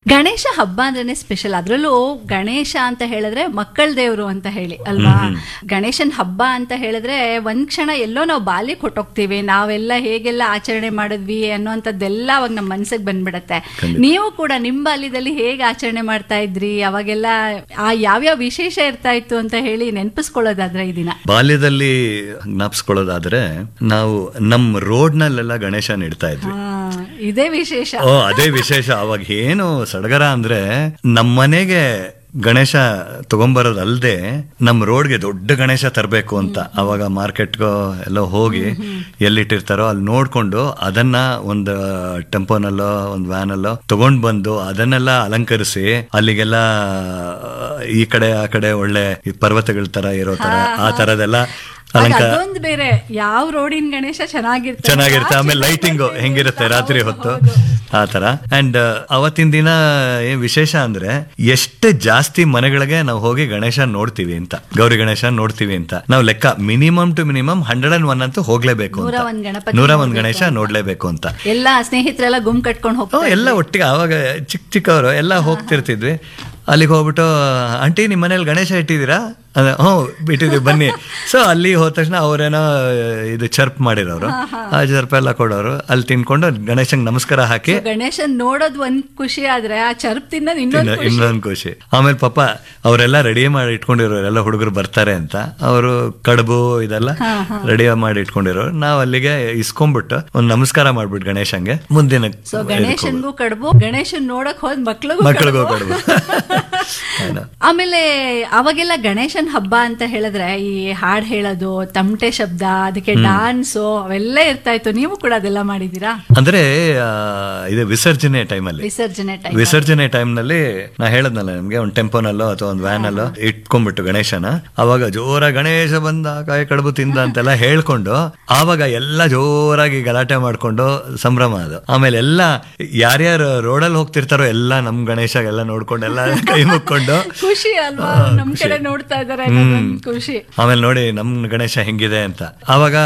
ಗಣೇಶ ಹಬ್ಬ ಅಂದ್ರೇನೆ ಸ್ಪೆಷಲ್ ಅದ್ರಲ್ಲೂ ಗಣೇಶ ಅಂತ ಹೇಳಿದ್ರೆ ಮಕ್ಕಳ ದೇವ್ರು ಅಂತ ಹೇಳಿ ಅಲ್ವಾ ಗಣೇಶನ್ ಹಬ್ಬ ಅಂತ ಹೇಳಿದ್ರೆ ಒಂದ್ ಕ್ಷಣ ಎಲ್ಲೋ ನಾವು ಬಾಲ್ಯಕ್ಕೆ ಹೊಟ್ಟೋಗ್ತೀವಿ ನಾವೆಲ್ಲ ಹೇಗೆಲ್ಲ ಆಚರಣೆ ಮಾಡಿದ್ವಿ ಅನ್ನೋಂಥದ್ದೆಲ್ಲ ಅವಾಗ ನಮ್ಮ ಮನ್ಸಿಗೆ ಬಂದ್ಬಿಡತ್ತೆ ನೀವು ಕೂಡ ನಿಮ್ ಬಾಲ್ಯದಲ್ಲಿ ಹೇಗೆ ಆಚರಣೆ ಮಾಡ್ತಾ ಇದ್ರಿ ಅವಾಗೆಲ್ಲ ಆ ಯಾವ್ಯಾವ ವಿಶೇಷ ಇರ್ತಾ ಇತ್ತು ಅಂತ ಹೇಳಿ ನೆನಪಿಸ್ಕೊಳ್ಳೋದಾದ್ರೆ ಈ ದಿನ ಬಾಲ್ಯದಲ್ಲಿ ಜ್ಞಾಪಿಸ್ಕೊಳ್ಳೋದಾದ್ರೆ ನಾವು ನಮ್ಮ ರೋಡ್ನಲ್ಲೆಲ್ಲ ಗಣೇಶನ ಇಡ್ತಾ ಇದ್ವಿ ಆ, ಇದೇ ವಿಶೇಷ ಓ ಅದೇ ವಿಶೇಷ ಅವಾಗ ಏನು ಸಡಗರ ಅಂದ್ರೆ ನಮ್ಮನೆಗೆ ಗಣೇಶ ತಗೊಂಬರೋದಲ್ದೆ ನಮ್ಮ ರೋಡ್ಗೆ ದೊಡ್ಡ ಗಣೇಶ ತರಬೇಕು ಅಂತ ಅವಾಗ ಮಾರ್ಕೆಟ್ಗೋ ಎಲ್ಲ ಹೋಗಿ ಎಲ್ಲಿಟ್ಟಿರ್ತಾರೋ ಅಲ್ಲಿ ನೋಡ್ಕೊಂಡು ಅದನ್ನ ಒಂದು ಟೆಂಪೋನಲ್ಲೋ ಒಂದು ವ್ಯಾನಲ್ಲೋ ತಗೊಂಡ್ ಬಂದು ಅದನ್ನೆಲ್ಲ ಅಲಂಕರಿಸಿ ಅಲ್ಲಿಗೆಲ್ಲ ಈ ಕಡೆ ಆ ಕಡೆ ಒಳ್ಳೆ ಈ ಪರ್ವತಗಳ ತರ ಇರೋ ತರ ಆ ತರದೆಲ್ಲ ಆಗ ಅಲಂಕಾರ ಅದೊಂದು ಬೇರೆ ಯಾವ ರೋಡಿನ ಗಣೇಶ ಚೆನ್ನಾಗಿರುತ್ತೆ ಚೆನ್ನಾಗಿರುತ್ತೆ ಆಮೇಲೆ ಲೈಟಿಂಗ್ ಹೆಂಗಿರುತ್ತೆ ರಾತ್ರಿ ಹೊತ್ತು ಆ ತರ ಅಂಡ್ ಅವತ್ತಿನ ದಿನ ಏನ್ ವಿಶೇಷ ಅಂದ್ರೆ ಎಷ್ಟು ಜಾಸ್ತಿ ಮನೆಗಳಿಗೆ ನಾವು ಹೋಗಿ ಗಣೇಶ ನೋಡ್ತೀವಿ ಅಂತ ಗೌರಿ ಗಣೇಶ ನೋಡ್ತೀವಿ ಅಂತ ನಾವು ಲೆಕ್ಕ minimum to minimum hundred and one ಅಂತೂ ಹೋಗ್ಲೇಬೇಕು ನೂರ ಅಂತ ಒಂದ್ ಗಣಪತಿ ನೂರ ಒಂದ್ ಗಣೇಶ ನೋಡ್ಲೇಬೇಕು ಅಂತ ಎಲ್ಲ ಸ್ನೇಹಿತರೆಲ್ಲ ಗುಂಪು ಕಟ್ಕೊಂಡು ಓ ಹೋಗ್ತಾರೆ ಎಲ್ಲ ಒಟ್ಟಿಗೆ ಆವಾಗ ಚಿಕ್ಕ ಚಿಕ್ಕವರು ಎಲ್ಲ ಹೋಗ್ತಿರ್ತಿದ್ವಿ ಅಲ್ಲಿಗೆ ಹೋಗ್ಬಿಟ್ಟು ಆಂಟಿ ನಿಮ್ಮ ಮನೇಲಿ ಗಣೇಶ ಇಟ್ಟಿದ್ದೀರಾ ಅದೇ ಹ್ಞೂ ಬಿಟ್ಟಿದ್ದೀವಿ ಬನ್ನಿ ಸೊ ಅಲ್ಲಿ ಹೋದ ತಕ್ಷಣ ಅವರೇನೋ ಇದು ಚರ್ಪ್ ಮಾಡಿರೋರು ಆ ಚರ್ಪ್ ಎಲ್ಲ ಕೊಡೋರು ಅಲ್ಲಿ ತಿನ್ಕೊಂಡು ಗಣೇಶಂಗೆ ನಮಸ್ಕಾರ ಹಾಕಿ ಗಣೇಶನ್ ನೋಡೋದ್ ಒಂದ್ ಖುಷಿ ಆದ್ರೆ ಆ ಚರ್ಪ್ ತಿನ್ನೋದ್ ಇನ್ನೊಂದ್ ಖುಷಿ ಇನ್ನೊಂದು ಖುಷಿ ಆಮೇಲೆ ಪಾಪ ಅವರೆಲ್ಲ ರೆಡಿ ಮಾಡಿ ಇಟ್ಕೊಂಡಿರೋರು ಎಲ್ಲ ಹುಡುಗರು ಬರ್ತಾರೆ ಅಂತ ಅವರು ಕಡುಬು ಇದೆಲ್ಲ ರೆಡಿ ಮಾಡಿ ಇಟ್ಕೊಂಡಿರೋರು ನಾವು ಅಲ್ಲಿಗೆ ಇಸ್ಕೊಂಡ್ಬಿಟ್ಟು ಒಂದು ನಮಸ್ಕಾರ ಮಾಡ್ಬಿಟ್ಟು ಗಣೇಶಂಗೆ ಮುಂದಿನ ಸೊ ಗಣೇಶನ್ಗೂ ಕಡುಬು ಗಣೇಶನ್ ನೋಡಕ್ ಹೋದ್ ಮಕ್ಳಿಗೂ ಮಕ್ಕಳಿಗೂ ಕಡುಬು. ಕಡುಬು ಏನೋ. ಆಮೇಲೆ ಅವಾಗೆಲ್ಲ ಗಣೇಶನ್ ಹಬ್ಬ ಅಂತ ಹೇಳಿದ್ರೆ ಈ ಹಾಡ್ ಹೇಳೋದು ತಮಟೆ ಶಬ್ದ ಅದಕ್ಕೆ ಡಾನ್ಸು ಅವೆಲ್ಲ ಇರ್ತಾ ಇತ್ತು ನೀವು ಕೂಡ ಅದೆಲ್ಲ ಮಾಡಿದೀರಾ ಅಂದ್ರೆ ಆ, ಇದು ವಿಸರ್ಜನೆ ಟೈಮಲ್ಲಿ ವಿಸರ್ಜನೆ ಟೈಮ್ ವಿಸರ್ಜನೆ ಟೈಮ್ ನಲ್ಲಿ ನಾ ಹೇಳದ್ನಲ್ಲ ನಿಮ್ಗೆ ಒಂದು ಟೆಂಪೋನಲ್ಲೋ ಅಥವಾ ಒಂದು ವ್ಯಾನ್ ಅಲ್ಲೋ ಇಟ್ಕೊಂಡ್ಬಿಟ್ಟು ಗಣೇಶನ ಅವಾಗ ಜೋರ ಗಣೇಶ ಬಂದ ಕಾಯಿ ಕಡುಬು ತಿಂದ ಅಂತೆಲ್ಲ ಹೇಳ್ಕೊಂಡು ಆವಾಗ ಎಲ್ಲ ಜೋರಾಗಿ ಗಲಾಟೆ ಮಾಡ್ಕೊಂಡು ಸಂಭ್ರಮ ಅದು ಆಮೇಲೆ ಎಲ್ಲ ಯಾರ್ಯಾರು ರೋಡಲ್ಲಿ ಹೋಗ್ತಿರ್ತಾರೋ ಎಲ್ಲ ನಮ್ ಗಣೇಶ ಎಲ್ಲ ನೋಡ್ಕೊಂಡು ಎಲ್ಲ ಕೈ ಮುಕ್ಕೊಂಡು ಖುಷಿ ಅಲ್ವಾ ನಮ್ ಕಡೆ ನೋಡ್ತಾ ಇದಾರೆ ಖುಷಿ ಆಮೇಲೆ ನೋಡಿ ನಮ್ ಗಣೇಶ ಹೆಂಗಿದೆ ಅಂತ ಆವಾಗ